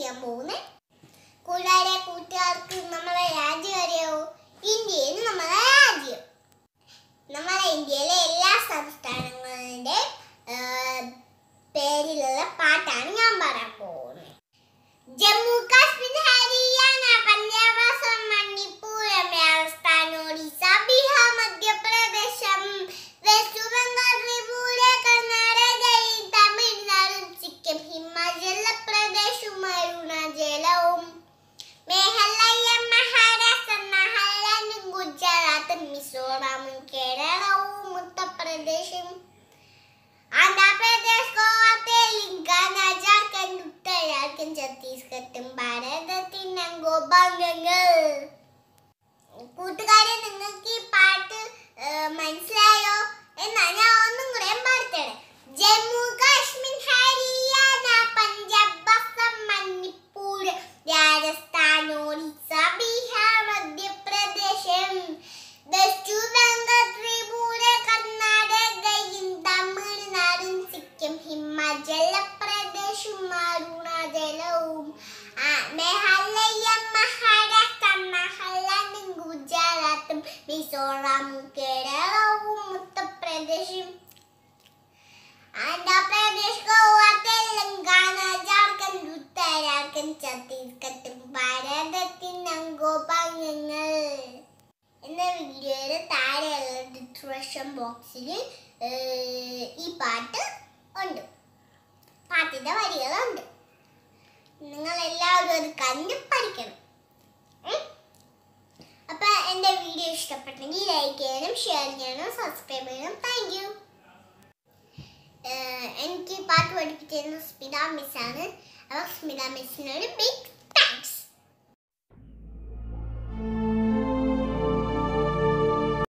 ചെയ്യാൻ പോകുന്നത് കൂടാതെ കൂട്ടുകാർക്ക് നമ്മളെ രാജ്യം അറിയാവോ ഇന്ത്യയിൽ നമ്മളെ രാജ്യം നമ്മളെ ഇന്ത്യയിലെ എല്ലാ സംസ്ഥാനങ്ങളുടെ ആ, പേരിലുള്ള പാട്ടാണ് ഞാൻ പറയാൻ പോകുന്നത് ജമ്മു കാശ്മീർ ഹരിയാന പഞ്ചാബ് അസം മണിപ്പൂർ രാജസ്ഥാൻ ഒഡീസ ബീഹാർ മധ്യപ്രദേശം വെസ്റ്റ് ബംഗാൾ ത്രിപുര കർണാടക തമിഴ്നാട് സിക്കിം ഹിമാചൽ പ്രദേശും അരുണാചലവും മേഘാലയ മഹാരാഷ്ട്ര നാഗാലാൻഡ് ഗുജറാത്ത് മിസോറാമും കേരളവും ഉത്തർപ്രദേശും ആന്ധ്രാപ്രദേശ് ഗോവ തെലങ്കാന ജാർഖണ്ഡ് ഉത്തരാഖണ്ഡ് ഛത്തീസ്ഗഡും ഭാരതത്തിന്റെ അംഗോഭാഗങ്ങൾ കൂട്ടുകാരെ നിങ്ങൾക്ക് ഈ പാട്ട് ഏ, മനസ്സിലായോ എന്നാ ഞാൻ ഒന്നും കൂടെ പാടത്തേടെ ജമ്മു കാശ്മീർ ഹരിയാന പഞ്ചാബ് അസം മണിപ്പൂർ രാജസ്ഥാൻ ഒഡീസ ബീഹാർ മധ്യപ്രദേശം വെസ്റ്റ് ബംഗാൾ ത്രിപുര കർണാടകയും തമിഴ്നാടും സിക്കിം ഹിമാചൽ പ്രദേശും അരുണാചലവും ആ, മേഘാലയ മഹാരാഷ്ട്ര നാഗാലാൻഡ് ഗുജറാത്തും മിസോറാമും കേരളവും ഉത്തർപ്രദേശും ആന്ധ്രാപ്രദേശ് ഗോവ തെലങ്കാന ജാർഖണ്ഡ് ഉത്തരാഖണ്ഡ് ഛത്തീസ്ഗഡും ഭാരതത്തിന്റെ അംഗോപാംഗങ്ങൾ എന്ന വീഡിയോയുടെ താഴെയുള്ള ഡിസ്ക്രിപ്ഷൻ ബോക്സിൽ ഈ പാട്ട് ഉണ്ട് പാട്ടിന്റെ വരികളുണ്ട് നിങ്ങൾ എല്ലാവരും അത് കണ്ട് പഠിക്കണം ഉം? അപ്പൊ എന്റെ വീഡിയോ ഇഷ്ടപ്പെട്ടെങ്കിൽ ലൈക്ക് ചെയ്യണം ഷെയർ ചെയ്യണം സബ്സ്ക്രൈബ് ചെയ്യണം താങ്ക് യു എനിക്ക് ഈ പാട്ട് പഠിപ്പിച്ചിരുന്ന സ്മിത മിസ്സാണ് അപ്പോൾ സ്മിത മിസ്സിനൊരു ബിഗ്